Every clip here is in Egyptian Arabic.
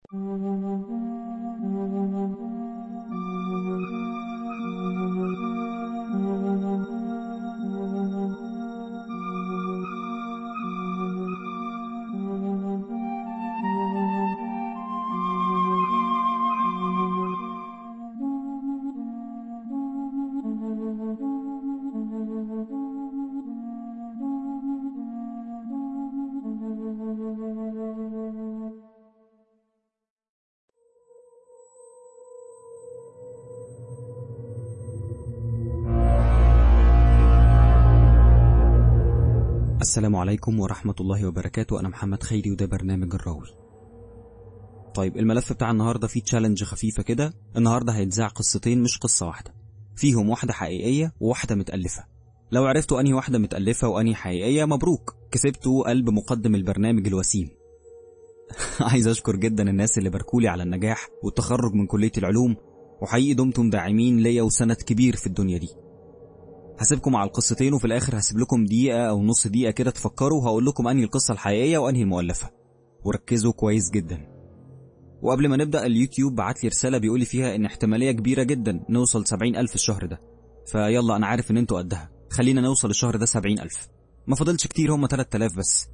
السلام عليكم ورحمة الله وبركاته أنا محمد خيري وده برنامج الراوي طيب الملف بتاع النهاردة فيه تشالنج خفيفة كده النهاردة هيتذاع قصتين مش قصة واحدة فيهم واحدة حقيقية وواحدة متألفة لو عرفتوا أنهي واحدة متألفة وأنهي حقيقية مبروك كسبتوا قلب مقدم البرنامج الوسيم عايز أشكر جدا الناس اللي باركولي على النجاح والتخرج من كلية العلوم وحقيقي دمتم داعمين ليا وسند كبير في الدنيا دي هسيبكم على القصتين وفي الاخر هسيب لكم دقيقة او نص دقيقة كده تفكروا وهقول لكم انهي القصة الحقيقية وانهي المؤلفة وركزوا كويس جدا وقبل ما نبدأ اليوتيوب بعت لي رسالة بيقول لي فيها ان احتمالية كبيرة جدا نوصل سبعين ألف الشهر ده فيلا انا عارف ان انتوا قدها خلينا نوصل الشهر ده سبعين ألف ما فضلش كتير هم تلات آلاف بس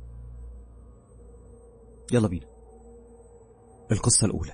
يلا بينا القصة الأولى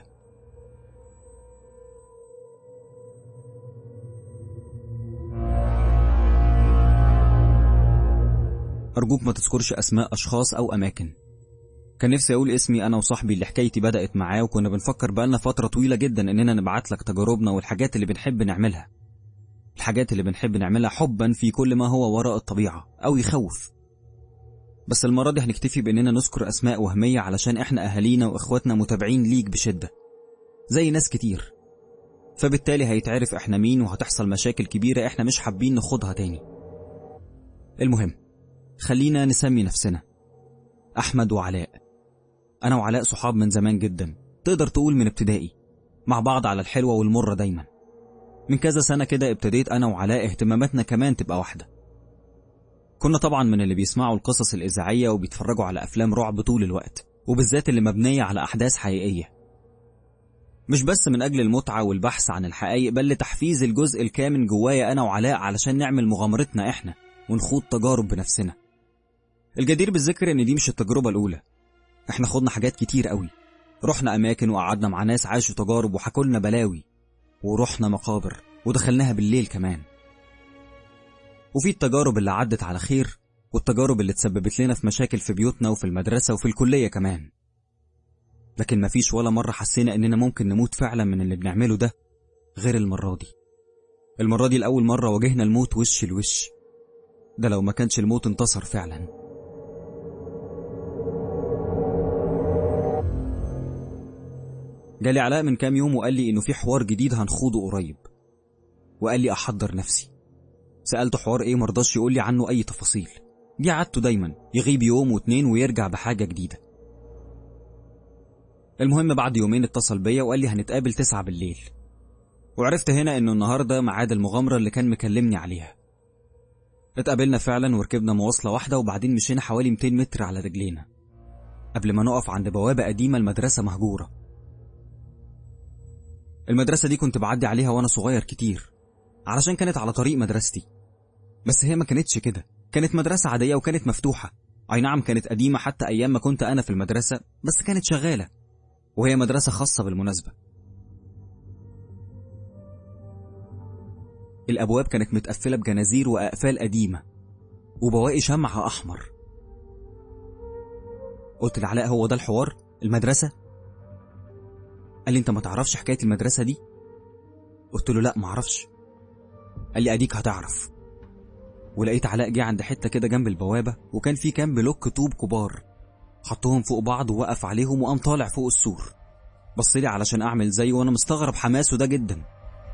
أرجوك ما تذكرش أسماء أشخاص أو أماكن كان نفسي أقول اسمي أنا وصاحبي اللي حكايتي بدأت معاه وكنا بنفكر بقالنا فترة طويلة جدا إننا نبعت لك تجاربنا والحاجات اللي بنحب نعملها الحاجات اللي بنحب نعملها حبا في كل ما هو وراء الطبيعة أو يخوف بس المرة دي هنكتفي بإننا نذكر أسماء وهمية علشان إحنا أهالينا وإخواتنا متابعين ليك بشدة زي ناس كتير فبالتالي هيتعرف إحنا مين وهتحصل مشاكل كبيرة إحنا مش حابين نخوضها تاني المهم خلينا نسمي نفسنا أحمد وعلاء أنا وعلاء صحاب من زمان جدا تقدر تقول من ابتدائي مع بعض على الحلوة والمرة دايما من كذا سنة كده ابتديت أنا وعلاء اهتماماتنا كمان تبقى واحدة كنا طبعا من اللي بيسمعوا القصص الإذاعية وبيتفرجوا على أفلام رعب طول الوقت وبالذات اللي مبنية على أحداث حقيقية مش بس من أجل المتعة والبحث عن الحقائق بل لتحفيز الجزء الكامن جوايا أنا وعلاء علشان نعمل مغامرتنا إحنا ونخوض تجارب بنفسنا الجدير بالذكر ان دي مش التجربة الاولى احنا خدنا حاجات كتير قوي رحنا اماكن وقعدنا مع ناس عاشوا تجارب وحكولنا بلاوي ورحنا مقابر ودخلناها بالليل كمان وفي التجارب اللي عدت على خير والتجارب اللي تسببت لنا في مشاكل في بيوتنا وفي المدرسة وفي الكلية كمان لكن مفيش ولا مرة حسينا اننا ممكن نموت فعلا من اللي بنعمله ده غير المرة دي المرة دي لأول مرة واجهنا الموت وش لوش ده لو ما كانش الموت انتصر فعلا جالي علاء من كام يوم وقال لي انه في حوار جديد هنخوضه قريب وقال لي احضر نفسي سألته حوار ايه مرضاش يقول لي عنه اي تفاصيل دي عادته دايما يغيب يوم واتنين ويرجع بحاجة جديدة المهم بعد يومين اتصل بيا وقال لي هنتقابل تسعة بالليل وعرفت هنا انه النهاردة ميعاد المغامرة اللي كان مكلمني عليها اتقابلنا فعلا وركبنا مواصلة واحدة وبعدين مشينا حوالي 200 متر على رجلينا قبل ما نقف عند بوابة قديمة المدرسة مهجورة المدرسة دي كنت بعدي عليها وأنا صغير كتير علشان كانت على طريق مدرستي بس هي ما كانتش كده كانت مدرسة عادية وكانت مفتوحة أي نعم كانت قديمة حتى أيام ما كنت أنا في المدرسة بس كانت شغالة وهي مدرسة خاصة بالمناسبة الأبواب كانت متقفلة بجنازير وأقفال قديمة وبواقي شمع أحمر قلت لعلاء هو ده الحوار المدرسة قال لي انت ما تعرفش حكاية المدرسة دي قلت له لا ما اعرفش قال لي اديك هتعرف ولقيت علاء جه عند حتة كده جنب البوابة وكان في كام بلوك طوب كبار حطهم فوق بعض ووقف عليهم وقام طالع فوق السور بصلي علشان اعمل زيه وانا مستغرب حماسه ده جدا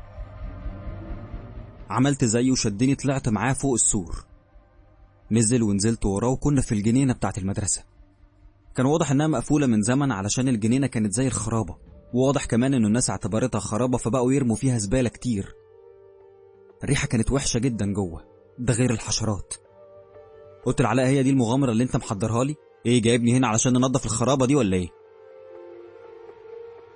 عملت زيه وشدني طلعت معاه فوق السور نزل ونزلت وراه وكنا في الجنينة بتاعت المدرسة كان واضح انها مقفولة من زمن علشان الجنينة كانت زي الخرابة وواضح كمان انه الناس اعتبرتها خرابة فبقوا يرموا فيها زبالة كتير الريحة كانت وحشة جدا جوه ده غير الحشرات قلت لعلاء هي دي المغامرة اللي انت محضرها لي ايه جايبني هنا علشان ننظف الخرابة دي ولا ايه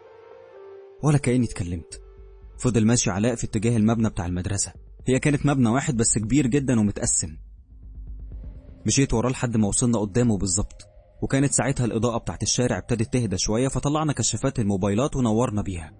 ولا كأني اتكلمت فضل ماشي علاء في اتجاه المبنى بتاع المدرسة هي كانت مبنى واحد بس كبير جدا ومتقسم مشيت وراه لحد ما وصلنا قدامه بالظبط وكانت ساعتها الإضاءة بتاعت الشارع ابتدت تهدى شوية فطلعنا كشافات الموبايلات ونورنا بيها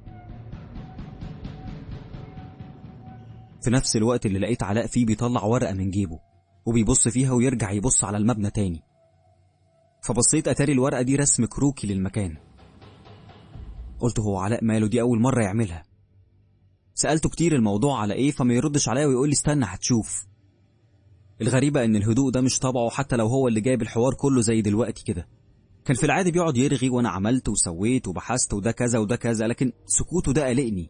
في نفس الوقت اللي لقيت علاء فيه بيطلع ورقة من جيبه وبيبص فيها ويرجع يبص على المبنى تاني فبصيت أتاري الورقة دي رسم كروكي للمكان قلت هو علاء ماله دي أول مرة يعملها سألته كتير الموضوع على إيه فما يردش عليا ويقول لي استنى هتشوف الغريبة إن الهدوء ده مش طبعه حتى لو هو اللي جايب الحوار كله زي دلوقتي كده كان في العادي بيقعد يرغي وأنا عملت وسويت وبحثت وده كذا وده كذا لكن سكوته ده قلقني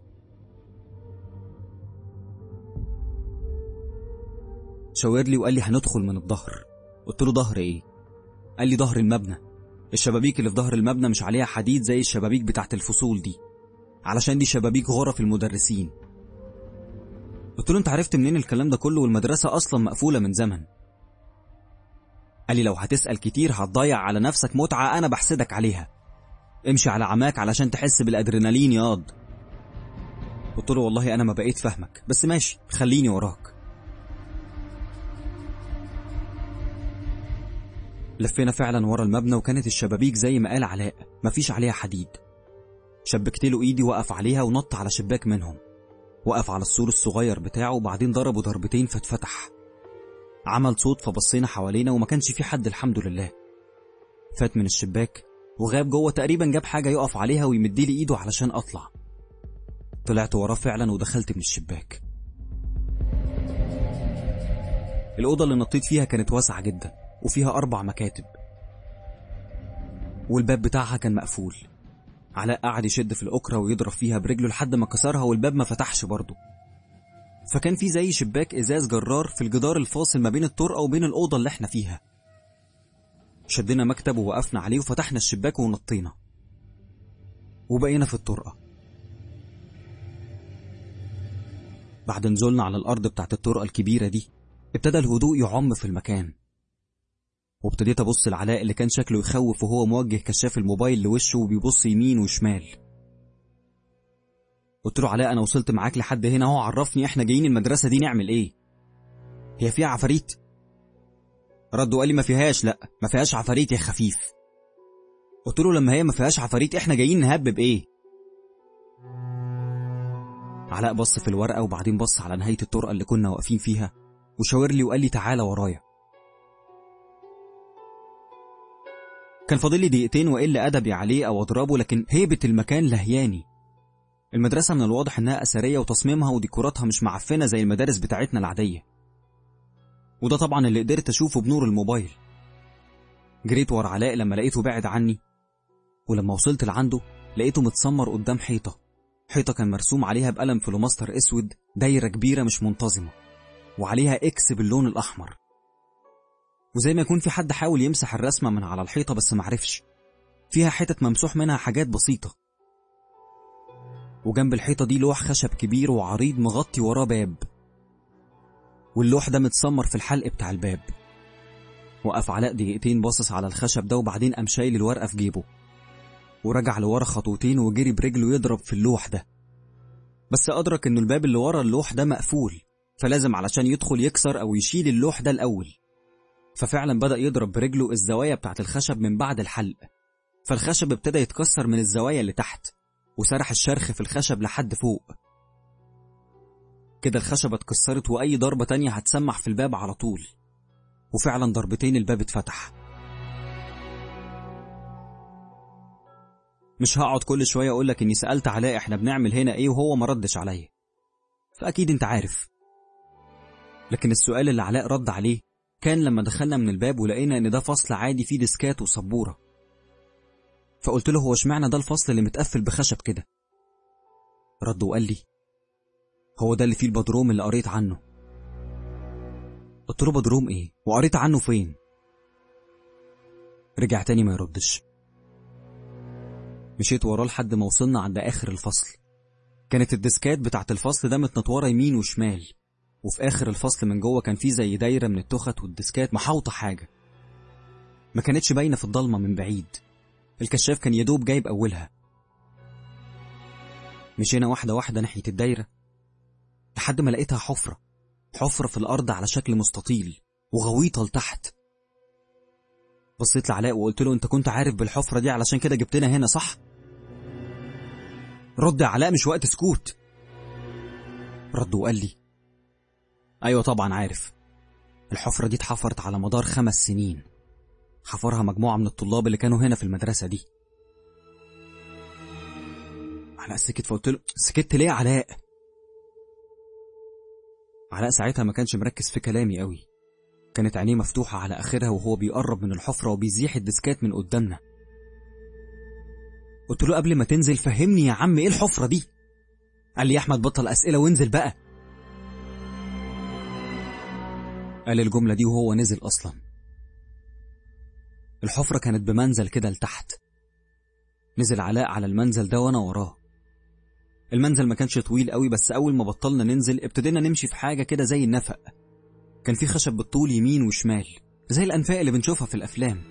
شاور لي وقال لي هندخل من الظهر قلت له ظهر ايه قال لي ظهر المبنى الشبابيك اللي في ظهر المبنى مش عليها حديد زي الشبابيك بتاعت الفصول دي علشان دي شبابيك غرف المدرسين قلت له انت عرفت منين الكلام ده كله والمدرسة اصلا مقفولة من زمن قال لي لو هتسأل كتير هتضيع على نفسك متعة انا بحسدك عليها امشي على عماك علشان تحس بالادرينالين ياض قلت له والله انا ما بقيت فاهمك بس ماشي خليني وراك لفينا فعلا ورا المبنى وكانت الشبابيك زي ما قال علاء مفيش عليها حديد شبكت له ايدي وقف عليها ونط على شباك منهم وقف على السور الصغير بتاعه وبعدين ضربه ضربتين فاتفتح عمل صوت فبصينا حوالينا وما كانش في حد الحمد لله فات من الشباك وغاب جوه تقريبا جاب حاجة يقف عليها ويمديلي ايده علشان اطلع طلعت وراه فعلا ودخلت من الشباك الأوضة اللي نطيت فيها كانت واسعة جدا وفيها أربع مكاتب والباب بتاعها كان مقفول علاء قعد يشد في الأكرة ويضرب فيها برجله لحد ما كسرها والباب ما فتحش برضه فكان في زي شباك إزاز جرار في الجدار الفاصل ما بين الطرقة وبين الأوضة اللي احنا فيها شدنا مكتب ووقفنا عليه وفتحنا الشباك ونطينا وبقينا في الطرقة بعد نزولنا على الأرض بتاعت الطرقة الكبيرة دي ابتدى الهدوء يعم في المكان وابتديت ابص لعلاء اللي كان شكله يخوف وهو موجه كشاف الموبايل لوشه وبيبص يمين وشمال قلت له علاء انا وصلت معاك لحد هنا اهو عرفني احنا جايين المدرسه دي نعمل ايه هي فيها عفاريت رد وقال لي ما فيهاش لا ما فيهاش عفاريت يا خفيف قلت له لما هي ما فيهاش عفاريت احنا جايين نهبب ايه علاء بص في الورقه وبعدين بص على نهايه الطرقه اللي كنا واقفين فيها وشاور لي وقال لي تعالى ورايا كان فاضل لي دقيقتين وإل أدبي عليه أو أضربه لكن هيبة المكان لهياني المدرسة من الواضح إنها أثرية وتصميمها وديكوراتها مش معفنة زي المدارس بتاعتنا العادية وده طبعا اللي قدرت أشوفه بنور الموبايل جريت ورا علاء لما لقيته بعد عني ولما وصلت لعنده لقيته متسمر قدام حيطة حيطة كان مرسوم عليها بقلم فلوماستر أسود دايرة كبيرة مش منتظمة وعليها إكس باللون الأحمر وزي ما يكون في حد حاول يمسح الرسمة من على الحيطة بس معرفش فيها حتت ممسوح منها حاجات بسيطة وجنب الحيطة دي لوح خشب كبير وعريض مغطي وراه باب واللوح ده متسمر في الحلق بتاع الباب وقف علاء دقيقتين باصص على الخشب ده وبعدين قام شايل الورقة في جيبه ورجع لورا خطوتين وجري برجله يضرب في اللوح ده بس أدرك إن الباب اللي ورا اللوح ده مقفول فلازم علشان يدخل يكسر أو يشيل اللوح ده الأول ففعلا بدأ يضرب برجله الزوايا بتاعت الخشب من بعد الحلق فالخشب ابتدى يتكسر من الزوايا اللي تحت وسرح الشرخ في الخشب لحد فوق كده الخشبة اتكسرت وأي ضربة تانية هتسمع في الباب على طول وفعلا ضربتين الباب اتفتح مش هقعد كل شوية أقولك إني سألت علاء إحنا بنعمل هنا إيه وهو ما ردش عليا فأكيد أنت عارف لكن السؤال اللي علاء رد عليه كان لما دخلنا من الباب ولقينا إن ده فصل عادي فيه ديسكات وسبورة فقلت له هو اشمعنى ده الفصل اللي متقفل بخشب كده رد وقال لي هو ده اللي فيه البدروم اللي قريت عنه قلت له بدروم ايه وقريت عنه فين رجع تاني ما يردش مشيت وراه لحد ما وصلنا عند اخر الفصل كانت الديسكات بتاعت الفصل ده متنطوره يمين وشمال وفي اخر الفصل من جوه كان فيه زي دايره من التخت والديسكات محاوطه حاجه ما كانتش باينه في الضلمه من بعيد الكشاف كان يدوب جايب اولها مشينا واحدة واحدة ناحية الدايرة لحد ما لقيتها حفرة حفرة في الأرض على شكل مستطيل وغويطة لتحت بصيت لعلاء وقلت له انت كنت عارف بالحفرة دي علشان كده جبتنا هنا صح؟ رد يا علاء مش وقت سكوت رد وقال لي ايوه طبعا عارف الحفرة دي اتحفرت على مدار خمس سنين حفرها مجموعة من الطلاب اللي كانوا هنا في المدرسة دي علاء سكت فقلت له سكت ليه يا علاء علاء ساعتها ما كانش مركز في كلامي قوي كانت عينيه مفتوحة على آخرها وهو بيقرب من الحفرة وبيزيح الديسكات من قدامنا قلت له قبل ما تنزل فهمني يا عم ايه الحفرة دي قال لي يا أحمد بطل أسئلة وانزل بقى قال الجملة دي وهو نزل أصلا الحفرة كانت بمنزل كده لتحت نزل علاء على المنزل ده وأنا وراه المنزل ما كانش طويل قوي بس أول ما بطلنا ننزل ابتدينا نمشي في حاجة كده زي النفق كان في خشب بالطول يمين وشمال زي الأنفاق اللي بنشوفها في الأفلام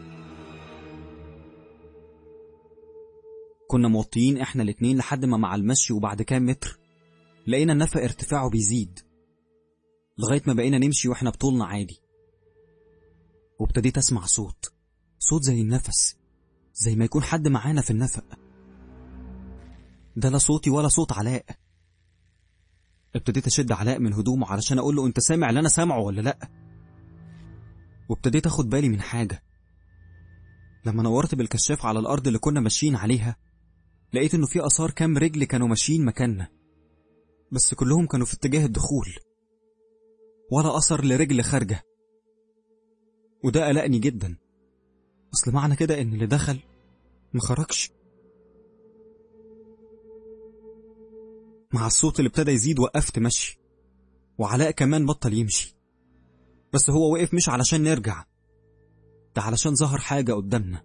كنا موطيين احنا الاتنين لحد ما مع المشي وبعد كام متر لقينا النفق ارتفاعه بيزيد لغاية ما بقينا نمشي واحنا بطولنا عادي وابتديت اسمع صوت صوت زي النفس زي ما يكون حد معانا في النفق ده لا صوتي ولا صوت علاء ابتديت اشد علاء من هدومه علشان اقول له انت سامع اللي انا سامعه ولا لا وابتديت اخد بالي من حاجه لما نورت بالكشاف على الارض اللي كنا ماشيين عليها لقيت انه في اثار كام رجل كانوا ماشيين مكاننا بس كلهم كانوا في اتجاه الدخول ولا اثر لرجل خارجه وده قلقني جدا اصل معنى كده ان اللي دخل ما خرجش مع الصوت اللي ابتدى يزيد وقفت مشي وعلاء كمان بطل يمشي بس هو وقف مش علشان نرجع ده علشان ظهر حاجة قدامنا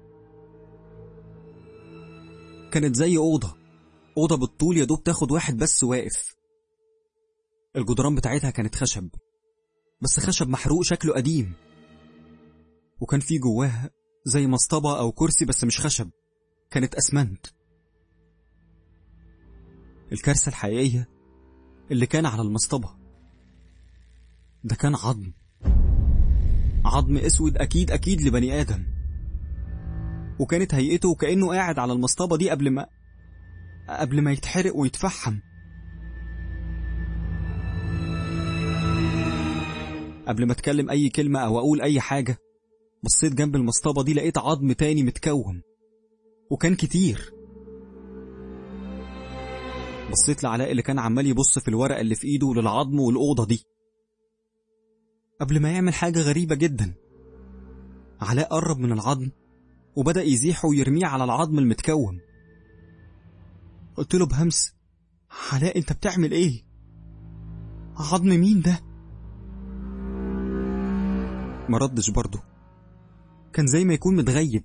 كانت زي أوضة أوضة بالطول يا دوب تاخد واحد بس واقف الجدران بتاعتها كانت خشب بس خشب محروق شكله قديم وكان في جواها زي مصطبة أو كرسي بس مش خشب كانت أسمنت الكارثة الحقيقية اللي كان على المصطبة ده كان عظم عظم اسود اكيد اكيد لبني ادم وكانت هيئته كانه قاعد على المصطبه دي قبل ما قبل ما يتحرق ويتفحم قبل ما اتكلم اي كلمه او اقول اي حاجه بصيت جنب المصطبه دي لقيت عظم تاني متكوم وكان كتير بصيت لعلاء اللي كان عمال يبص في الورقه اللي في ايده للعظم والاوضه دي قبل ما يعمل حاجة غريبة جدا علاء قرب من العظم وبدأ يزيحه ويرميه على العظم المتكوم قلت له بهمس علاء انت بتعمل ايه عظم مين ده ما ردش برضه كان زي ما يكون متغيب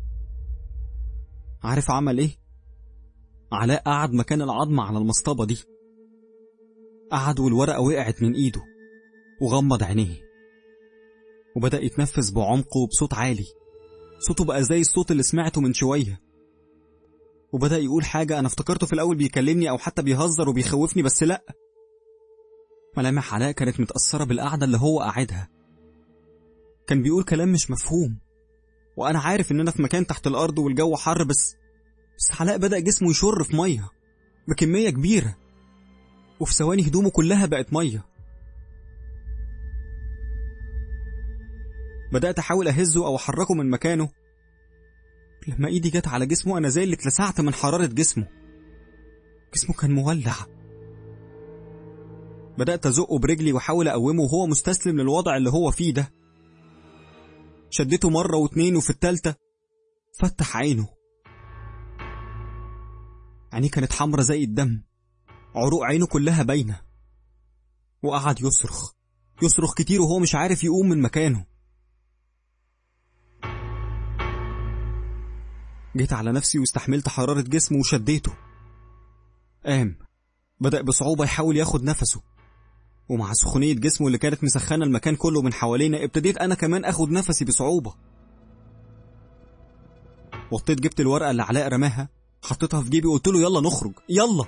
عارف عمل ايه علاء قعد مكان العظم على المصطبة دي قعد والورقة وقعت من ايده وغمض عينيه وبدأ يتنفس بعمق وبصوت عالي صوته بقى زي الصوت اللي سمعته من شوية وبدأ يقول حاجة أنا افتكرته في الأول بيكلمني أو حتى بيهزر وبيخوفني بس لأ ملامح علاء كانت متأثرة بالقعدة اللي هو قاعدها كان بيقول كلام مش مفهوم وأنا عارف إننا في مكان تحت الأرض والجو حر بس بس علاء بدأ جسمه يشر في مية بكمية كبيرة وفي ثواني هدومه كلها بقت ميه بدأت أحاول أهزه أو أحركه من مكانه لما إيدي جت على جسمه أنا زي اللي اتلسعت من حرارة جسمه جسمه كان مولع بدأت أزقه برجلي وأحاول أقومه وهو مستسلم للوضع اللي هو فيه ده شدته مرة واتنين وفي التالتة فتح عينه عينيه كانت حمرة زي الدم عروق عينه كلها باينة وقعد يصرخ يصرخ كتير وهو مش عارف يقوم من مكانه جيت على نفسي واستحملت حرارة جسمه وشديته قام بدأ بصعوبة يحاول ياخد نفسه ومع سخونية جسمه اللي كانت مسخنة المكان كله من حوالينا ابتديت أنا كمان أخد نفسي بصعوبة وطيت جبت الورقة اللي علاء رماها حطيتها في جيبي وقلت له يلا نخرج يلا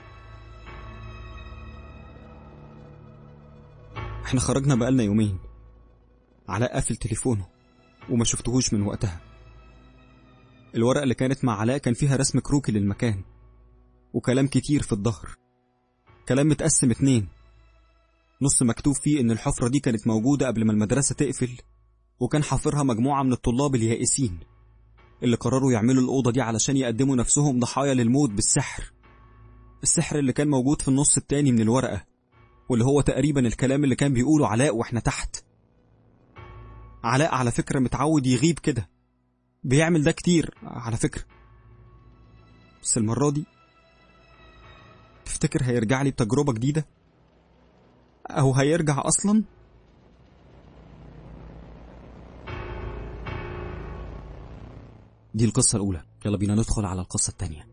احنا خرجنا بقالنا يومين علاء قافل تليفونه وما شفتهوش من وقتها الورقة اللي كانت مع علاء كان فيها رسم كروكي للمكان وكلام كتير في الظهر كلام متقسم اتنين نص مكتوب فيه إن الحفرة دي كانت موجودة قبل ما المدرسة تقفل وكان حافرها مجموعة من الطلاب اليائسين اللي قرروا يعملوا الأوضة دي علشان يقدموا نفسهم ضحايا للموت بالسحر السحر اللي كان موجود في النص التاني من الورقة واللي هو تقريبا الكلام اللي كان بيقوله علاء واحنا تحت علاء على فكرة متعود يغيب كده بيعمل ده كتير على فكرة بس المرة دي تفتكر هيرجع لي بتجربة جديدة أو هيرجع أصلا دي القصة الأولى يلا بينا ندخل على القصة التانية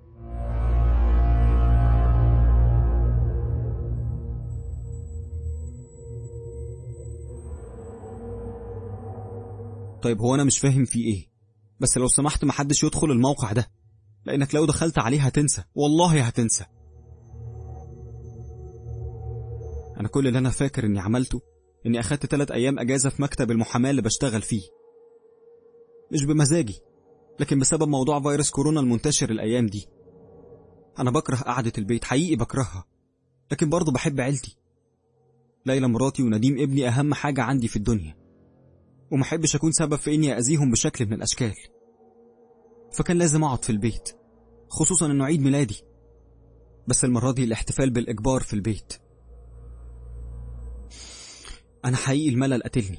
طيب هو أنا مش فاهم في إيه بس لو سمحت محدش يدخل الموقع ده لأنك لو دخلت عليه هتنسى والله هتنسى أنا كل اللي أنا فاكر إني عملته إني أخدت تلات أيام أجازة في مكتب المحاماة اللي بشتغل فيه مش بمزاجي لكن بسبب موضوع فيروس كورونا المنتشر الأيام دي أنا بكره قعدة البيت حقيقي بكرهها لكن برضه بحب عيلتي ليلى مراتي ونديم ابني أهم حاجة عندي في الدنيا ومحبش أكون سبب في إني أذيهم بشكل من الأشكال فكان لازم أقعد في البيت خصوصا إنه عيد ميلادي بس المرة دي الاحتفال بالإجبار في البيت أنا حقيقي الملل قتلني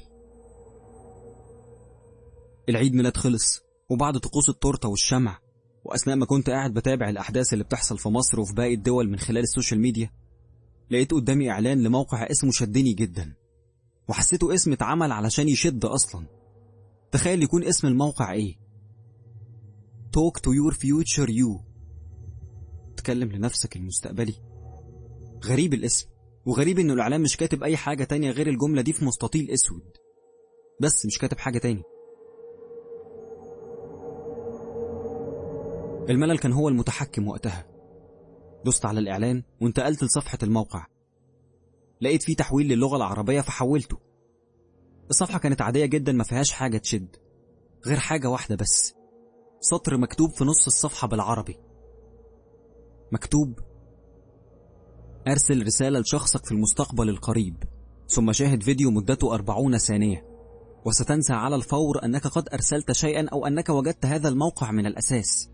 العيد ميلاد خلص وبعد طقوس التورته والشمع واثناء ما كنت قاعد بتابع الاحداث اللي بتحصل في مصر وفي باقي الدول من خلال السوشيال ميديا لقيت قدامي اعلان لموقع اسمه شدني جدا وحسيته اسم اتعمل علشان يشد اصلا تخيل يكون اسم الموقع ايه Talk to your future you تكلم لنفسك المستقبلي غريب الاسم وغريب انه الاعلان مش كاتب اي حاجه تانية غير الجمله دي في مستطيل اسود بس مش كاتب حاجه تاني الملل كان هو المتحكم وقتها دست على الإعلان وانتقلت لصفحة الموقع لقيت فيه تحويل للغة العربية فحولته الصفحة كانت عادية جدا ما فيهاش حاجة تشد غير حاجة واحدة بس سطر مكتوب في نص الصفحة بالعربي مكتوب أرسل رسالة لشخصك في المستقبل القريب ثم شاهد فيديو مدته أربعون ثانية وستنسى على الفور أنك قد أرسلت شيئا أو أنك وجدت هذا الموقع من الأساس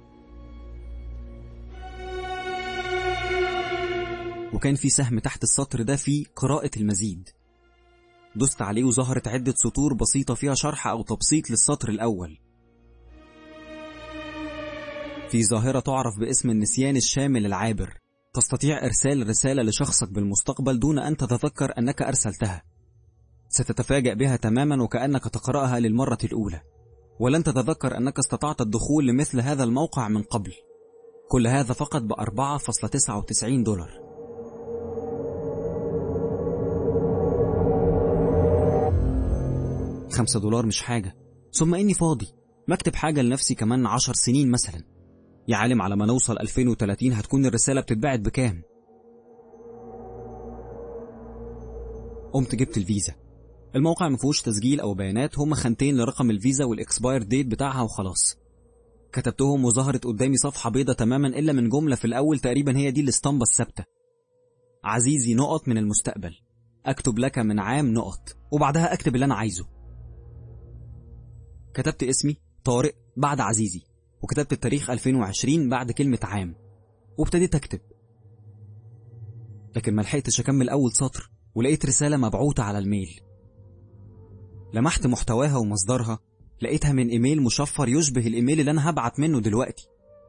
وكان في سهم تحت السطر ده فيه قراءة المزيد دست عليه وظهرت عدة سطور بسيطة فيها شرح أو تبسيط للسطر الأول في ظاهرة تعرف باسم النسيان الشامل العابر تستطيع إرسال رسالة لشخصك بالمستقبل دون أن تتذكر أنك أرسلتها ستتفاجأ بها تماما وكأنك تقرأها للمرة الأولى ولن تتذكر أنك استطعت الدخول لمثل هذا الموقع من قبل كل هذا فقط ب 4.99 دولار خمسة دولار مش حاجة ثم إني فاضي مكتب حاجة لنفسي كمان عشر سنين مثلا يا عالم على ما نوصل 2030 هتكون الرسالة بتتباعت بكام قمت جبت الفيزا الموقع ما فيهوش تسجيل أو بيانات هما خانتين لرقم الفيزا والإكسباير ديت بتاعها وخلاص كتبتهم وظهرت قدامي صفحة بيضة تماما إلا من جملة في الأول تقريبا هي دي الاسطمبة الثابتة عزيزي نقط من المستقبل أكتب لك من عام نقط وبعدها أكتب اللي أنا عايزه كتبت اسمي طارق بعد عزيزي وكتبت التاريخ 2020 بعد كلمة عام وابتديت أكتب لكن ما لحقتش أكمل أول سطر ولقيت رسالة مبعوثة على الميل لمحت محتواها ومصدرها لقيتها من إيميل مشفر يشبه الإيميل اللي أنا هبعت منه دلوقتي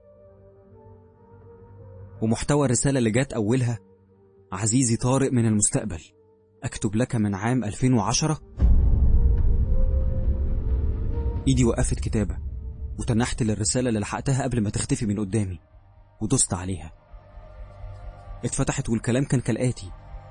ومحتوى الرسالة اللي جات أولها عزيزي طارق من المستقبل أكتب لك من عام 2010 إيدي وقفت كتابة وتنحت للرسالة اللي لحقتها قبل ما تختفي من قدامي ودست عليها اتفتحت والكلام كان كالآتي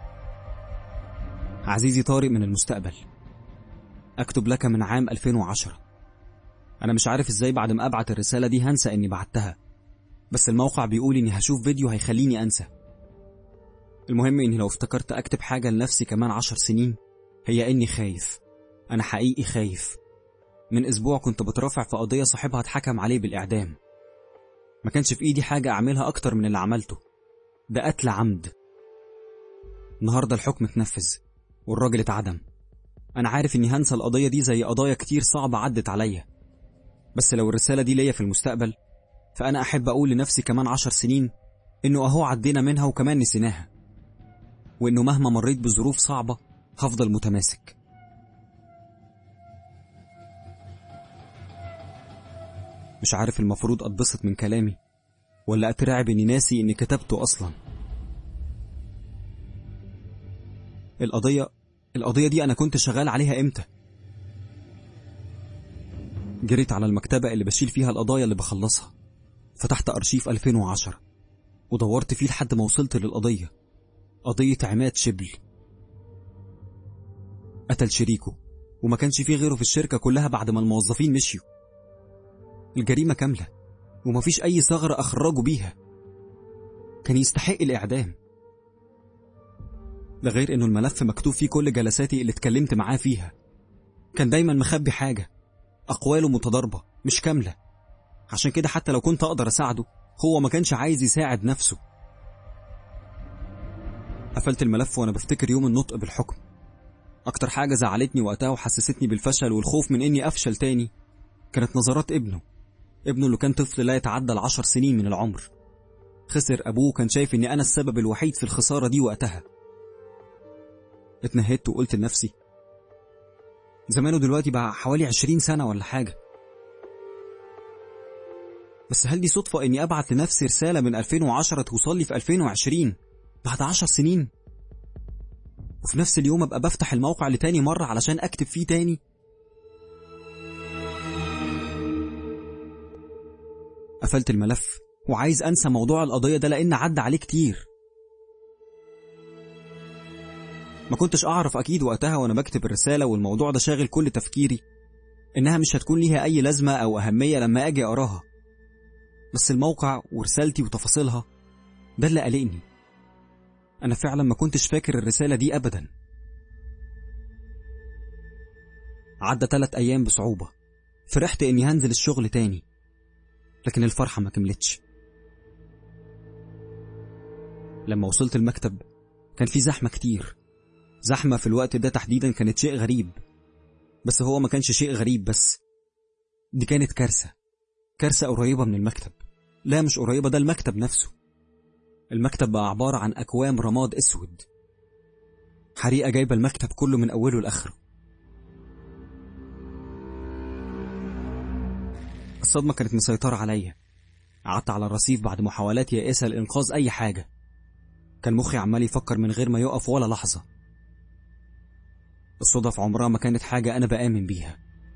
عزيزي طارق من المستقبل أكتب لك من عام 2010 أنا مش عارف إزاي بعد ما أبعت الرسالة دي هنسى إني بعتها بس الموقع بيقول إني هشوف فيديو هيخليني أنسى المهم إني لو افتكرت أكتب حاجة لنفسي كمان عشر سنين هي إني خايف أنا حقيقي خايف من أسبوع كنت بترافع في قضية صاحبها اتحكم عليه بالإعدام ما كانش في إيدي حاجة أعملها أكتر من اللي عملته ده قتل عمد النهاردة الحكم اتنفذ والراجل اتعدم أنا عارف إني هنسى القضية دي زي قضايا كتير صعبة عدت عليا بس لو الرسالة دي ليا في المستقبل فأنا أحب أقول لنفسي كمان عشر سنين إنه أهو عدينا منها وكمان نسيناها وإنه مهما مريت بظروف صعبة هفضل متماسك مش عارف المفروض أتبسط من كلامي ولا أترعب إني ناسي إني كتبته أصلا القضية القضية دي أنا كنت شغال عليها إمتى؟ جريت على المكتبة اللي بشيل فيها القضايا اللي بخلصها فتحت أرشيف 2010 ودورت فيه لحد ما وصلت للقضية قضية عماد شبل قتل شريكه وما كانش فيه غيره في الشركة كلها بعد ما الموظفين مشيوا الجريمة كاملة ومفيش أي ثغرة أخرجوا بيها كان يستحق الإعدام ده غير إنه الملف مكتوب فيه كل جلساتي اللي اتكلمت معاه فيها كان دايما مخبي حاجة أقواله متضاربة مش كاملة عشان كده حتى لو كنت أقدر أساعده هو ما كانش عايز يساعد نفسه قفلت الملف وأنا بفتكر يوم النطق بالحكم أكتر حاجة زعلتني وقتها وحسستني بالفشل والخوف من إني أفشل تاني كانت نظرات ابنه ابنه اللي كان طفل لا يتعدى العشر سنين من العمر خسر أبوه كان شايف إني أنا السبب الوحيد في الخسارة دي وقتها اتنهدت وقلت لنفسي زمانه دلوقتي بقى حوالي عشرين سنة ولا حاجة بس هل دي صدفة إني أبعت لنفسي رسالة من 2010 توصل لي في 2020 بعد عشر سنين وفي نفس اليوم أبقى بفتح الموقع لتاني مرة علشان أكتب فيه تاني قفلت الملف وعايز أنسى موضوع القضية ده لأن عدى عليه كتير ما كنتش أعرف أكيد وقتها وأنا بكتب الرسالة والموضوع ده شاغل كل تفكيري إنها مش هتكون ليها أي لازمة أو أهمية لما أجي أقراها بس الموقع ورسالتي وتفاصيلها ده اللي قلقني أنا فعلا ما كنتش فاكر الرسالة دي أبدا عدى تلات أيام بصعوبة فرحت إني هنزل الشغل تاني لكن الفرحة ما كملتش لما وصلت المكتب كان في زحمة كتير زحمة في الوقت ده تحديدا كانت شيء غريب بس هو ما كانش شيء غريب بس دي كانت كارثة كارثة قريبة من المكتب لا مش قريبة ده المكتب نفسه المكتب بقى عبارة عن أكوام رماد أسود حريقة جايبة المكتب كله من أوله لآخره الصدمة كانت مسيطرة عليا قعدت على الرصيف بعد محاولات يائسة لإنقاذ أي حاجة كان مخي عمال يفكر من غير ما يقف ولا لحظة الصدف عمرها ما كانت حاجة أنا بآمن بيها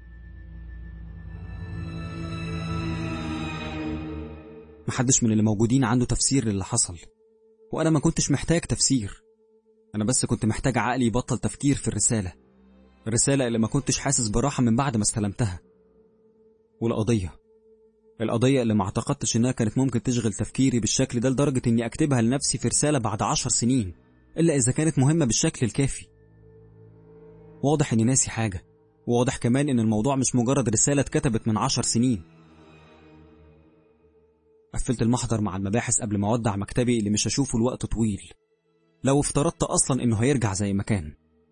محدش من اللي موجودين عنده تفسير للي حصل وأنا ما كنتش محتاج تفسير أنا بس كنت محتاج عقلي يبطل تفكير في الرسالة الرسالة اللي ما كنتش حاسس براحة من بعد ما استلمتها والقضية القضية اللي ما اعتقدتش إنها كانت ممكن تشغل تفكيري بالشكل ده لدرجة إني أكتبها لنفسي في رسالة بعد عشر سنين إلا إذا كانت مهمة بالشكل الكافي واضح إني ناسي حاجة واضح كمان إن الموضوع مش مجرد رسالة اتكتبت من عشر سنين قفلت المحضر مع المباحث قبل ما أودع مكتبي اللي مش هشوفه لوقت طويل لو افترضت أصلا إنه هيرجع زي ما كان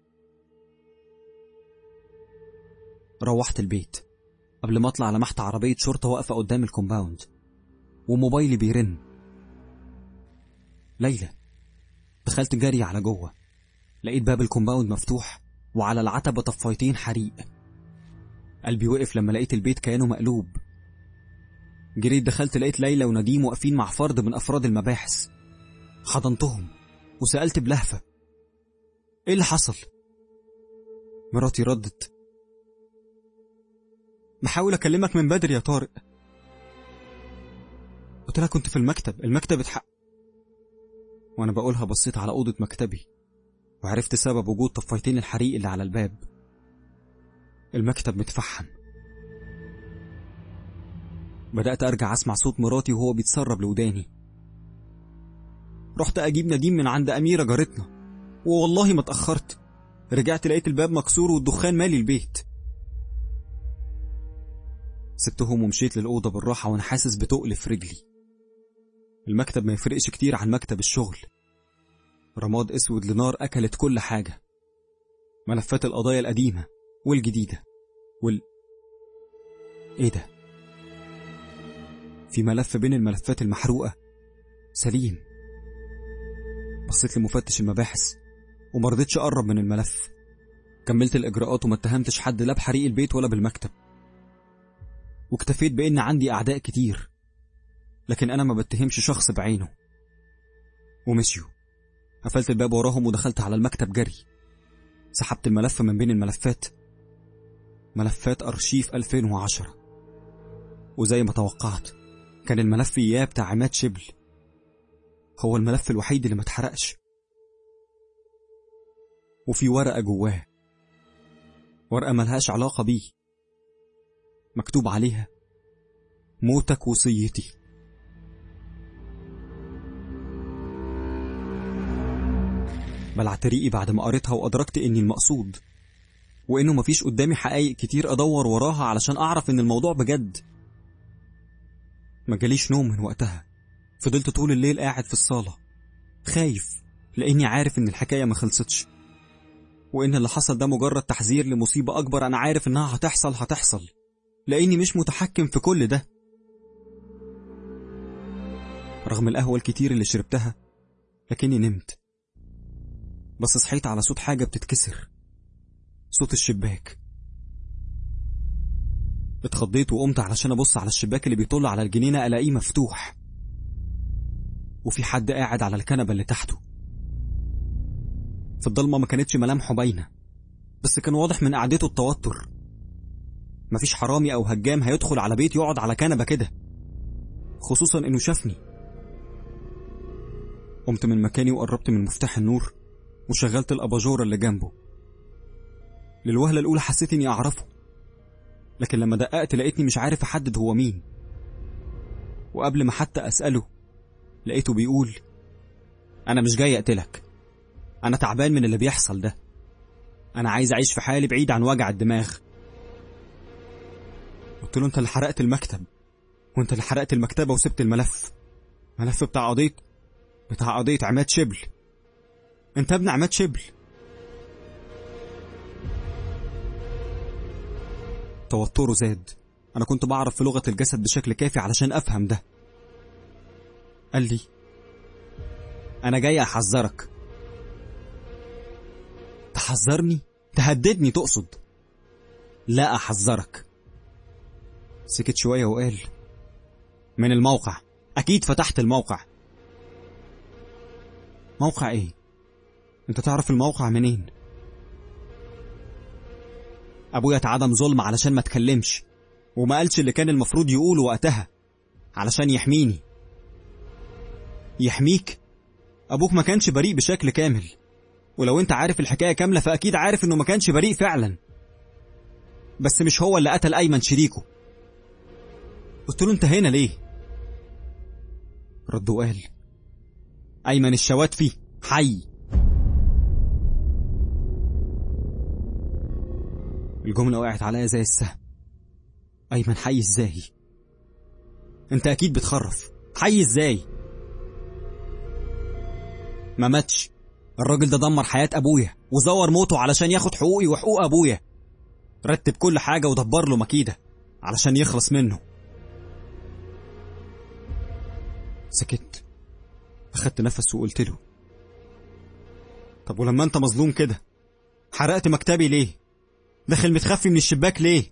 روحت البيت قبل ما أطلع لمحت عربية شرطة واقفة قدام الكومباوند وموبايلي بيرن ليلى دخلت جري على جوه لقيت باب الكومباوند مفتوح وعلى العتبة طفايتين حريق قلبي وقف لما لقيت البيت كأنه مقلوب جريت دخلت لقيت ليلى ونديم واقفين مع فرد من أفراد المباحث حضنتهم وسألت بلهفة إيه اللي حصل؟ مراتي ردت بحاول أكلمك من بدري يا طارق قلت لها كنت في المكتب المكتب اتحق وأنا بقولها بصيت على أوضة مكتبي وعرفت سبب وجود طفايتين الحريق اللي على الباب المكتب متفحم بدأت أرجع أسمع صوت مراتي وهو بيتسرب لوداني رحت أجيب نديم من عند أميرة جارتنا والله ما اتأخرت رجعت لقيت الباب مكسور والدخان مالي البيت سبتهم ومشيت للأوضة بالراحة وأنا حاسس بتقل في رجلي المكتب ما يفرقش كتير عن مكتب الشغل رماد اسود لنار أكلت كل حاجة ملفات القضايا القديمة والجديدة وال ايه ده في ملف بين الملفات المحروقة سليم بصيت لمفتش المباحث ومرضتش أقرب من الملف كملت الإجراءات وما اتهمتش حد لا بحريق البيت ولا بالمكتب واكتفيت بإن عندي أعداء كتير لكن أنا ما بتهمش شخص بعينه ومشيوا قفلت الباب وراهم ودخلت على المكتب جري سحبت الملف من بين الملفات ملفات أرشيف 2010 وزي ما توقعت كان الملف إياه بتاع عماد شبل هو الملف الوحيد اللي ما اتحرقش وفي ورقة جواه ورقة ملهاش علاقة بيه مكتوب عليها موتك وصيتي بلعت ريقي بعد ما قريتها وأدركت إني المقصود وإنه مفيش قدامي حقايق كتير أدور وراها علشان أعرف إن الموضوع بجد ما جاليش نوم من وقتها فضلت طول الليل قاعد في الصالة خايف لأني عارف إن الحكاية ما خلصتش وإن اللي حصل ده مجرد تحذير لمصيبة أكبر أنا عارف إنها هتحصل هتحصل لأني مش متحكم في كل ده رغم القهوة الكتير اللي شربتها لكني نمت بس صحيت على صوت حاجة بتتكسر صوت الشباك اتخضيت وقمت علشان ابص على الشباك اللي بيطل على الجنينة الاقيه مفتوح وفي حد قاعد على الكنبة اللي تحته في الضلمة ما كانتش ملامحه باينة بس كان واضح من قعدته التوتر مفيش حرامي أو هجام هيدخل على بيت يقعد على كنبة كده خصوصا إنه شافني قمت من مكاني وقربت من مفتاح النور وشغلت الأباجورة اللي جنبه للوهلة الأولى حسيت إني أعرفه لكن لما دققت لقيتني مش عارف أحدد هو مين وقبل ما حتى أسأله لقيته بيقول أنا مش جاي أقتلك أنا تعبان من اللي بيحصل ده أنا عايز أعيش في حالي بعيد عن وجع الدماغ قلت له أنت اللي حرقت المكتب وأنت اللي حرقت المكتبة وسبت الملف ملف بتاع قضية بتاع قضية عماد شبل أنت ابن عماد شبل توتره زاد أنا كنت بعرف في لغة الجسد بشكل كافي علشان أفهم ده قال لي أنا جاي أحذرك تحذرني تهددني تقصد لا أحذرك سكت شوية وقال من الموقع أكيد فتحت الموقع موقع إيه؟ أنت تعرف الموقع منين؟ أبويا اتعدم ظلم علشان ما اتكلمش وما قالش اللي كان المفروض يقوله وقتها علشان يحميني يحميك؟ أبوك ما كانش بريء بشكل كامل ولو أنت عارف الحكاية كاملة فأكيد عارف إنه ما كانش بريء فعلا بس مش هو اللي قتل أيمن شريكه قلت له أنت هنا ليه؟ رد وقال أيمن الشواتفي حي الجملة وقعت عليا زي السهم أيمن حي ازاي؟ أنت أكيد بتخرف حي ازاي؟ ما ماتش الراجل ده دمر حياة أبويا وزور موته علشان ياخد حقوقي وحقوق أبويا رتب كل حاجة ودبر له مكيدة علشان يخلص منه سكت أخدت نفس وقلت له طب ولما أنت مظلوم كده حرقت مكتبي ليه؟ داخل متخفي من الشباك ليه؟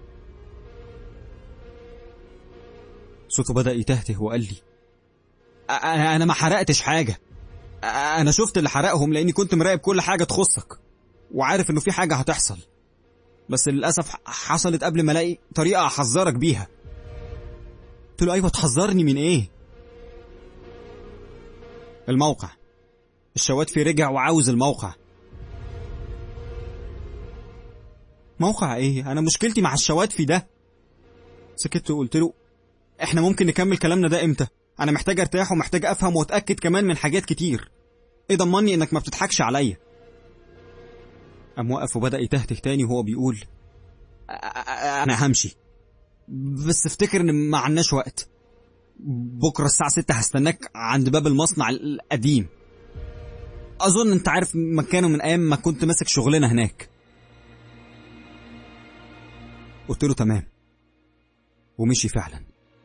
صوته بدأ يتهته وقال لي أنا أنا ما حرقتش حاجة أنا شفت اللي حرقهم لأني كنت مراقب كل حاجة تخصك وعارف إنه في حاجة هتحصل بس للأسف حصلت قبل ما ألاقي طريقة أحذرك بيها قلت له أيوة تحذرني من إيه؟ الموقع الشواتفي رجع وعاوز الموقع موقع ايه انا مشكلتي مع الشواتفي ده سكت وقلت له احنا ممكن نكمل كلامنا ده امتى انا محتاج ارتاح ومحتاج افهم واتاكد كمان من حاجات كتير ايه ضمني انك ما بتضحكش عليا قام وقف وبدا يتهته تاني وهو بيقول "أ- أ- انا همشي بس افتكر ان ما عندناش وقت بكره الساعه 6 هستناك عند باب المصنع القديم اظن انت عارف مكانه من ايام ما كنت ماسك شغلنا هناك قلت له تمام ومشي فعلا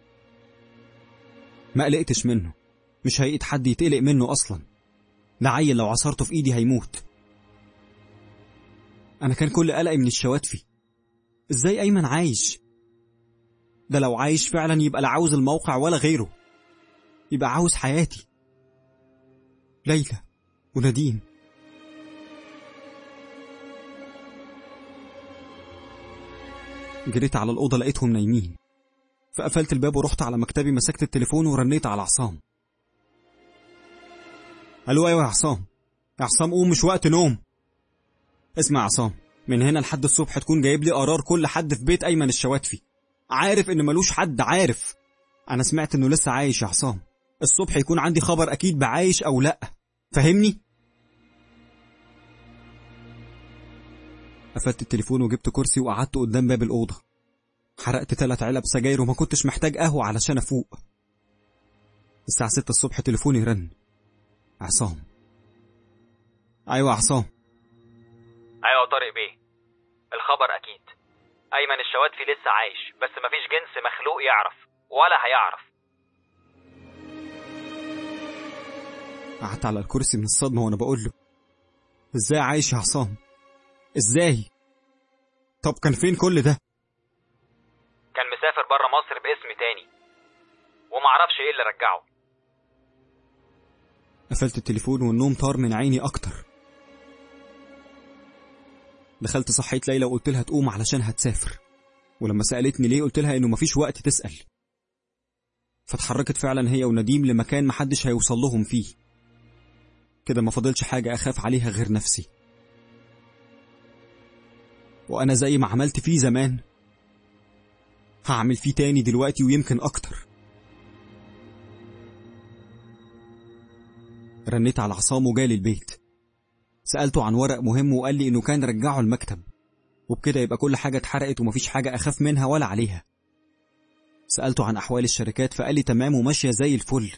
ما قلقتش منه مش هيقيت حد يتقلق منه اصلا ده عيل لو عصرته في ايدي هيموت انا كان كل قلقي من الشواتفي ازاي ايمن عايش ده لو عايش فعلا يبقى لا عاوز الموقع ولا غيره يبقى عاوز حياتي ليلى ونديم جريت على الأوضة لقيتهم نايمين فقفلت الباب ورحت على مكتبي مسكت التليفون ورنيت على عصام ألو أيوة يا عصام يا عصام قوم مش وقت نوم اسمع يا عصام من هنا لحد الصبح تكون جايب لي قرار كل حد في بيت أيمن الشواتفي عارف إن ملوش حد عارف أنا سمعت إنه لسه عايش يا عصام الصبح يكون عندي خبر أكيد بعايش أو لأ فهمني؟ قفلت التليفون وجبت كرسي وقعدت قدام باب الأوضة حرقت تلات علب سجاير وما كنتش محتاج قهوة علشان أفوق الساعة ستة الصبح تليفوني رن عصام أيوة عصام ايوه طارق بيه الخبر اكيد ايمن الشواتفي لسه عايش بس مفيش جنس مخلوق يعرف ولا هيعرف قعدت على الكرسي من الصدمة وأنا بقول له إزاي عايش يا عصام إزاي طب كان فين كل ده كان مسافر بره مصر باسم تاني ومعرفش ايه اللي رجعه قفلت التليفون والنوم طار من عيني أكتر دخلت صحيت ليلى وقلت لها تقوم علشان هتسافر ولما سألتني ليه قلت لها إنه مفيش وقت تسأل فاتحركت فعلا هي ونديم لمكان محدش هيوصل لهم فيه كده ما فضلش حاجة أخاف عليها غير نفسي وأنا زي ما عملت فيه زمان هعمل فيه تاني دلوقتي ويمكن أكتر رنيت على عصام وجالي البيت سألته عن ورق مهم وقال لي إنه كان رجعه المكتب وبكده يبقى كل حاجة اتحرقت ومفيش حاجة أخاف منها ولا عليها سألته عن أحوال الشركات فقال لي تمام وماشية زي الفل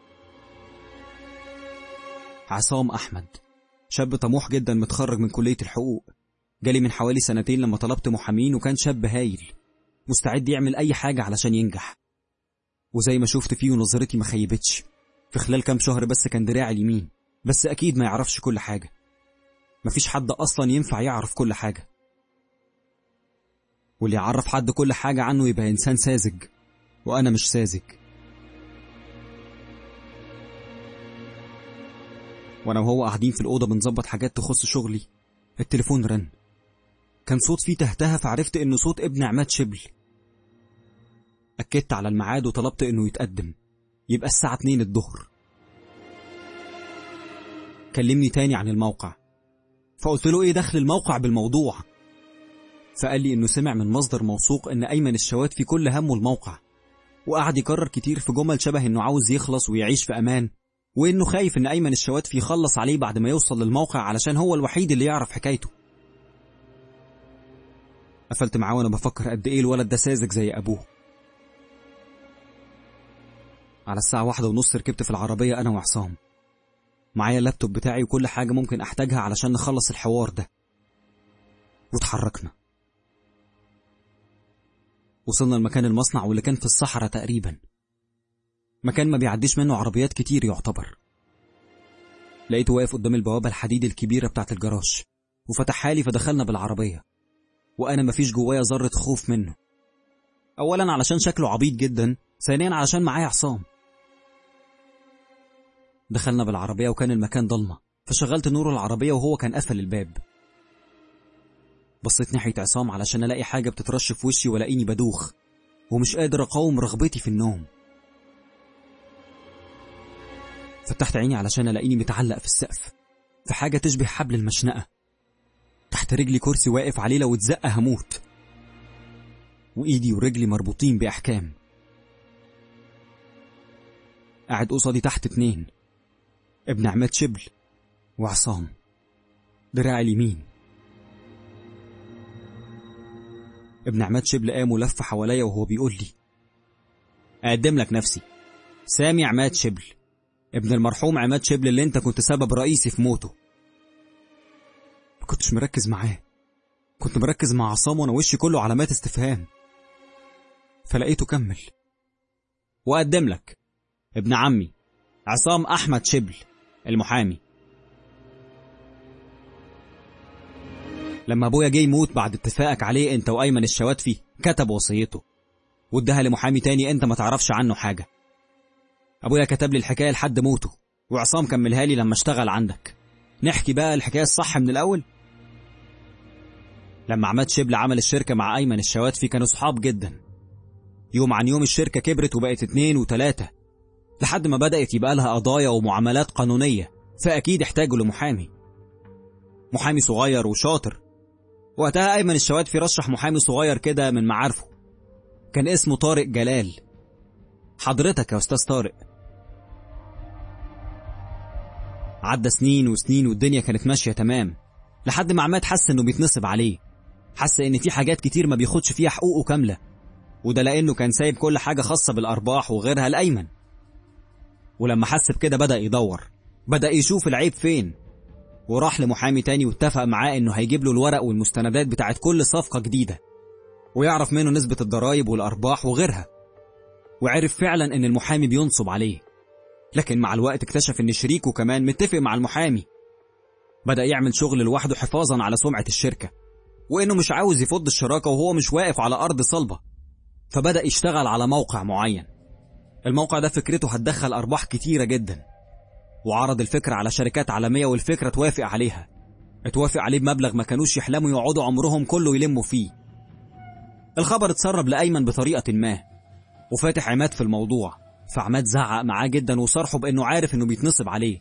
عصام أحمد شاب طموح جدا متخرج من كلية الحقوق جالي من حوالي سنتين لما طلبت محامين وكان شاب هايل مستعد يعمل أي حاجة علشان ينجح وزي ما شفت فيه نظرتي ما خيبتش في خلال كام شهر بس كان دراعي اليمين بس أكيد ما يعرفش كل حاجة مفيش حد أصلا ينفع يعرف كل حاجة واللي يعرف حد كل حاجة عنه يبقى إنسان ساذج وأنا مش ساذج وأنا وهو قاعدين في الأوضة بنظبط حاجات تخص شغلي التليفون رن كان صوت فيه تهتها فعرفت إنه صوت ابن عماد شبل أكدت على الميعاد وطلبت إنه يتقدم يبقى الساعة 2 الظهر كلمني تاني عن الموقع فقلت له ايه دخل الموقع بالموضوع فقال لي انه سمع من مصدر موثوق ان ايمن الشوات في كل همه الموقع وقعد يكرر كتير في جمل شبه انه عاوز يخلص ويعيش في امان وانه خايف ان ايمن الشوات في يخلص عليه بعد ما يوصل للموقع علشان هو الوحيد اللي يعرف حكايته قفلت معاه وانا بفكر قد ايه الولد ده ساذج زي ابوه على الساعة واحدة ونص ركبت في العربية أنا وعصام معايا اللابتوب بتاعي وكل حاجة ممكن أحتاجها علشان نخلص الحوار ده واتحركنا وصلنا لمكان المصنع واللي كان في الصحراء تقريبا مكان ما بيعديش منه عربيات كتير يعتبر لقيته واقف قدام البوابة الحديد الكبيرة بتاعت الجراج وفتحها لي فدخلنا بالعربية وأنا مفيش جوايا ذرة خوف منه أولا علشان شكله عبيط جدا ثانيا علشان معايا عصام دخلنا بالعربية وكان المكان ضلمة فشغلت نور العربية وهو كان قفل الباب بصيت ناحية عصام علشان ألاقي حاجة بتترش في وشي ولاقيني بدوخ ومش قادر أقاوم رغبتي في النوم فتحت عيني علشان ألاقيني متعلق في السقف في حاجة تشبه حبل المشنقة تحت رجلي كرسي واقف عليه لو اتزق هموت وإيدي ورجلي مربوطين بأحكام قاعد قصادي تحت اتنين ابن عماد شبل وعصام دراعي اليمين ابن عماد شبل قام ولف حواليا وهو بيقول لي أقدم لك نفسي سامي عماد شبل ابن المرحوم عماد شبل اللي انت كنت سبب رئيسي في موته ما كنتش مركز معاه كنت مركز مع عصام وانا وشي كله علامات استفهام فلقيته كمل وأقدم لك ابن عمي عصام أحمد شبل المحامي لما أبويا جه يموت بعد اتفاقك عليه أنت وأيمن الشواتفي كتب وصيته واداها لمحامي تاني أنت ما تعرفش عنه حاجة أبويا كتب لي الحكاية لحد موته وعصام كملها لي لما اشتغل عندك نحكي بقى الحكاية الصح من الأول لما عماد شبل عمل الشركة مع أيمن الشواتفي كانوا صحاب جدا يوم عن يوم الشركة كبرت وبقت اتنين وتلاتة لحد ما بدأت يبقى لها قضايا ومعاملات قانونية فأكيد احتاجوا لمحامي محامي صغير وشاطر وقتها أيمن الشواتفي رشح محامي صغير كده من معارفه كان اسمه طارق جلال حضرتك يا أستاذ طارق عدى سنين وسنين والدنيا كانت ماشية تمام لحد ما عماد حس انه بيتنصب عليه حس ان في حاجات كتير ما بياخدش فيها حقوقه كاملة وده لانه كان سايب كل حاجة خاصة بالارباح وغيرها لايمن ولما حس بكده بدأ يدور بدأ يشوف العيب فين وراح لمحامي تاني واتفق معاه انه هيجيب له الورق والمستندات بتاعت كل صفقة جديدة ويعرف منه نسبة الضرايب والأرباح وغيرها وعرف فعلا ان المحامي بينصب عليه لكن مع الوقت اكتشف ان شريكه كمان متفق مع المحامي بدأ يعمل شغل لوحده حفاظا على سمعة الشركة وانه مش عاوز يفض الشراكة وهو مش واقف على أرض صلبة فبدأ يشتغل على موقع معين الموقع ده فكرته هتدخل أرباح كتيرة جدا وعرض الفكرة على شركات عالمية والفكرة توافق عليها اتوافق عليه بمبلغ ما كانوش يحلموا يقعدوا عمرهم كله يلموا فيه الخبر اتسرب لأيمن بطريقة ما وفاتح عماد في الموضوع فعماد زعق معاه جدا وصرحه بأنه عارف أنه بيتنصب عليه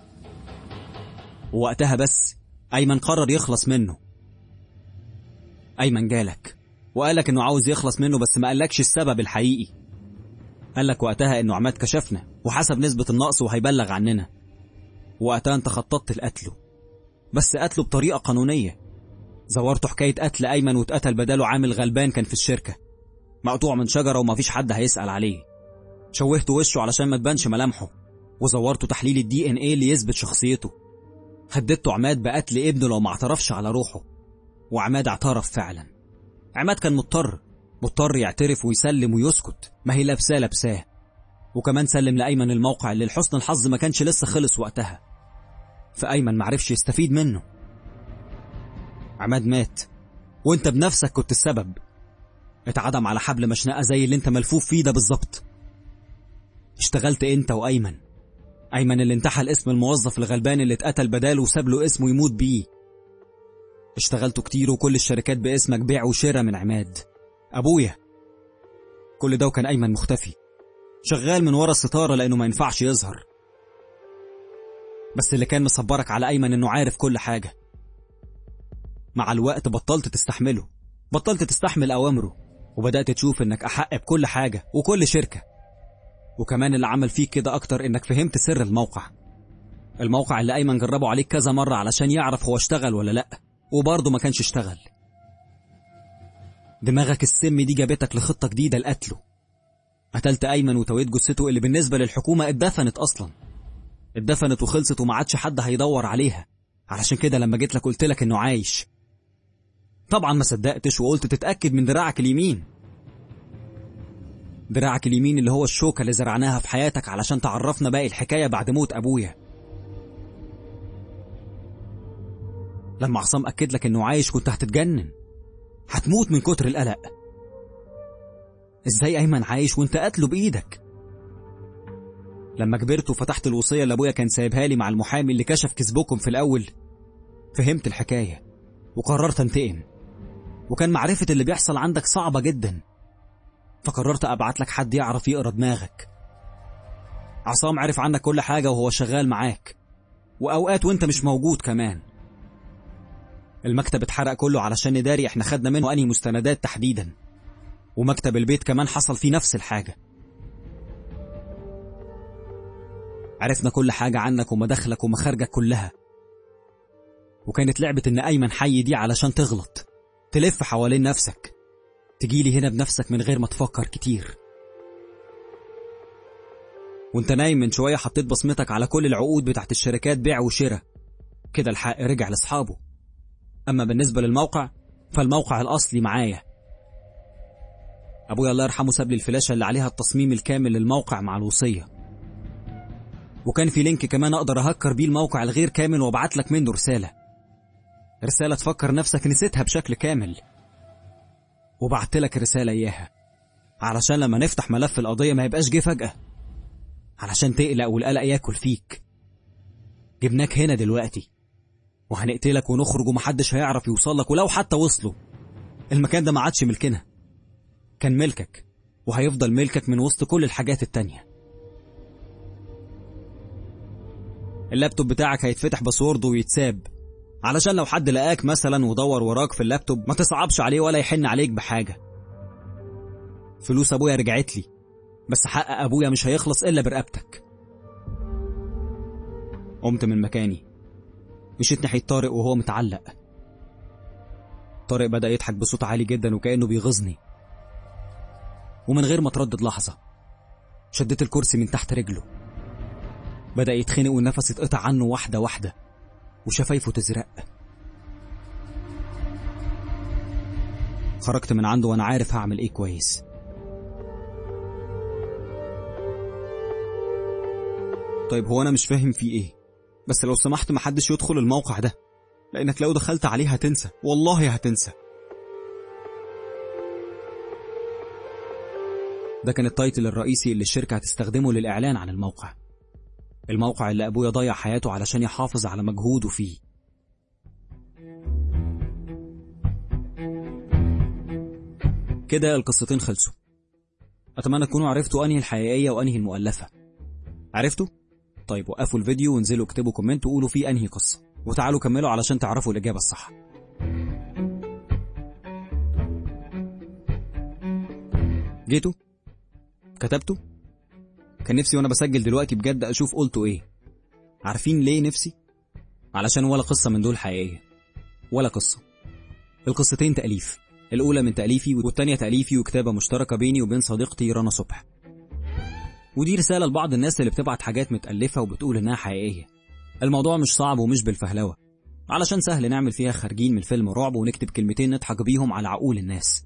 ووقتها بس أيمن قرر يخلص منه أيمن جالك وقالك أنه عاوز يخلص منه بس ما قالكش السبب الحقيقي قالك وقتها أنه عماد كشفنا وحسب نسبة النقص وهيبلغ عننا وقتها أنت خططت لقتله بس قتله بطريقة قانونية زورته حكاية قتل أيمن واتقتل بداله عامل غلبان كان في الشركة مقطوع من شجرة ومفيش حد هيسأل عليه شوهت وشه علشان ما تبانش ملامحه وزورته تحليل الدي ان ايه اللي يثبت شخصيته هددته عماد بقتل ابنه لو ما اعترفش على روحه وعماد اعترف فعلا عماد كان مضطر مضطر يعترف ويسلم ويسكت ما هي لابساه لابساه وكمان سلم لأيمن الموقع اللي لحسن الحظ ما كانش لسه خلص وقتها فأيمن معرفش يستفيد منه عماد مات وانت بنفسك كنت السبب اتعدم على حبل مشنقة زي اللي انت ملفوف فيه ده بالظبط اشتغلت انت وأيمن أيمن اللي انتحل اسم الموظف الغلبان اللي اتقتل بداله وساب له اسمه يموت بيه اشتغلتوا كتير وكل الشركات باسمك بيع وشراء من عماد أبويا كل ده وكان أيمن مختفي شغال من ورا الستارة لأنه ما ينفعش يظهر بس اللي كان مصبرك على أيمن إنه عارف كل حاجة مع الوقت بطلت تستحمله بطلت تستحمل أوامره وبدأت تشوف إنك أحق بكل حاجة وكل شركة وكمان اللي عمل فيك كده أكتر إنك فهمت سر الموقع الموقع اللي أيمن جربه عليك كذا مرة علشان يعرف هو اشتغل ولا لأ وبرضه ما كانش اشتغل دماغك السم دي جابتك لخطة جديدة لقتله قتلت أيمن وتويت جثته اللي بالنسبة للحكومة اتدفنت أصلا اتدفنت وخلصت وما عادش حد هيدور عليها علشان كده لما جيت لك قلت لك إنه عايش طبعا ما صدقتش وقلت تتأكد من دراعك اليمين دراعك اليمين اللي هو الشوكة اللي زرعناها في حياتك علشان تعرفنا باقي الحكاية بعد موت أبويا لما عصام أكد لك إنه عايش كنت هتتجنن هتموت من كتر القلق ازاي أيمن عايش وانت قتله بإيدك لما كبرت وفتحت الوصية اللي أبويا كان سايبها لي مع المحامي اللي كشف كذبكم في الأول فهمت الحكاية وقررت انتقم وكان معرفة اللي بيحصل عندك صعبة جدا فقررت أبعت لك حد يعرف يقرا دماغك عصام عرف عنك كل حاجة وهو شغال معاك وأوقات وانت مش موجود كمان المكتب اتحرق كله علشان نداري احنا خدنا منه أنهي مستندات تحديدا ومكتب البيت كمان حصل فيه نفس الحاجة عرفنا كل حاجة عنك ومداخلك ومخارجك كلها وكانت لعبة إن أيمن حي دي علشان تغلط تلف حوالين نفسك تجيلي هنا بنفسك من غير ما تفكر كتير وانت نايم من شوية حطيت بصمتك على كل العقود بتاعت الشركات بيع وشراء كده الحق رجع لاصحابه اما بالنسبة للموقع فالموقع الاصلي معايا ابويا الله يرحمه ساب لي الفلاشة اللي عليها التصميم الكامل للموقع مع الوصية وكان في لينك كمان اقدر اهكر بيه الموقع الغير كامل وابعت لك منه رسالة رسالة تفكر نفسك نسيتها بشكل كامل وبعت لك رسالة اياها علشان لما نفتح ملف القضية ما يبقاش جه فجأة علشان تقلق والقلق ياكل فيك جبناك هنا دلوقتي وهنقتلك ونخرج ومحدش هيعرف يوصلك ولو حتى وصلوا المكان ده ما عادش ملكنا كان ملكك وهيفضل ملكك من وسط كل الحاجات التانية اللابتوب بتاعك هيتفتح باسورد ويتساب علشان لو حد لقاك مثلا ودور وراك في اللابتوب ما تصعبش عليه ولا يحن عليك بحاجة فلوس ابويا رجعت لي بس حق ابويا مش هيخلص الا برقبتك قمت من مكاني مشيت ناحية طارق وهو متعلق طارق بدأ يضحك بصوت عالي جدا وكأنه بيغيظني ومن غير ما تردد لحظة شديت الكرسي من تحت رجله بدأ يتخنق والنفس اتقطع عنه واحدة واحدة وشفايفه تزرق خرجت من عنده وانا عارف هعمل ايه كويس طيب هو انا مش فاهم في ايه بس لو سمحت محدش يدخل الموقع ده لانك لو دخلت عليه هتنسى والله هتنسى ده كان التايتل الرئيسي اللي الشركة هتستخدمه للإعلان عن الموقع الموقع اللي أبويا ضيع حياته علشان يحافظ على مجهوده فيه كده القصتين خلصوا أتمنى تكونوا عرفتوا أنهي الحقيقية وأنهي المؤلفة عرفتوا؟ طيب وقفوا الفيديو وانزلوا اكتبوا كومنت وقولوا فيه أنهي قصة وتعالوا كملوا علشان تعرفوا الإجابة الصح جيتوا؟ كتبتوا؟ كان نفسي وانا بسجل دلوقتي بجد اشوف قلتوا ايه عارفين ليه نفسي علشان ولا قصة من دول حقيقية ولا قصة القصتين تأليف الأولى من تأليفي والتانية تأليفي وكتابة مشتركة بيني وبين صديقتي رنا صبح ودي رسالة لبعض الناس اللي بتبعت حاجات متألفة وبتقول إنها حقيقية الموضوع مش صعب ومش بالفهلوة علشان سهل نعمل فيها خارجين من فيلم رعب ونكتب كلمتين نضحك بيهم على عقول الناس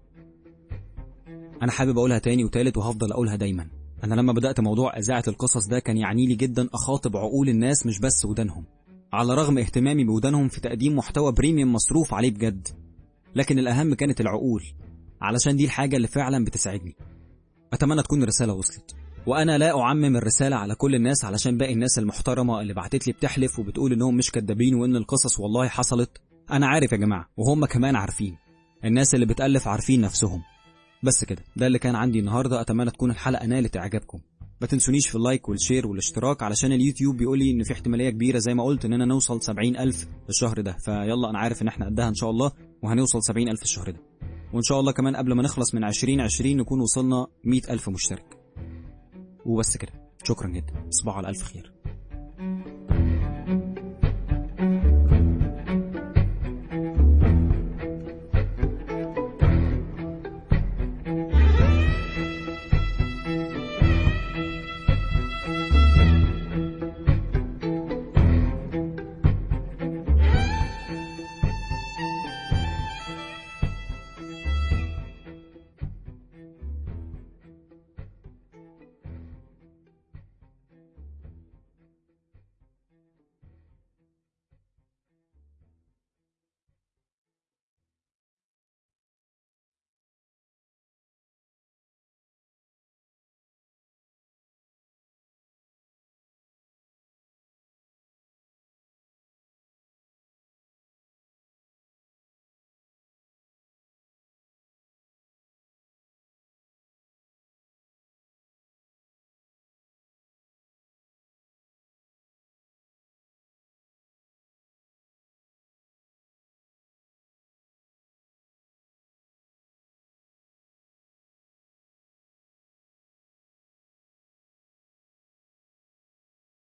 أنا حابب أقولها تاني وتالت وهفضل أقولها دايما أنا لما بدأت موضوع إذاعة القصص ده كان يعني لي جدا أخاطب عقول الناس مش بس ودانهم على رغم اهتمامي بودانهم في تقديم محتوى بريميوم مصروف عليه بجد لكن الأهم كانت العقول علشان دي الحاجة اللي فعلا بتسعدني أتمنى تكون الرسالة وصلت وأنا لا أعمم الرسالة على كل الناس علشان باقي الناس المحترمة اللي بعتت لي بتحلف وبتقول إنهم مش كدابين وإن القصص والله حصلت أنا عارف يا جماعة وهم كمان عارفين الناس اللي بتألف عارفين نفسهم بس كده ده اللي كان عندي النهارده اتمنى تكون الحلقه نالت اعجابكم ما تنسونيش في اللايك والشير والاشتراك علشان اليوتيوب بيقول لي ان في احتماليه كبيره زي ما قلت اننا نوصل 70 الف الشهر ده فيلا انا عارف ان احنا قدها ان شاء الله وهنوصل 70 الف الشهر ده وان شاء الله كمان قبل ما نخلص من 2020 نكون وصلنا 100 الف مشترك وبس كده شكرا جدا تصبحوا على الف خير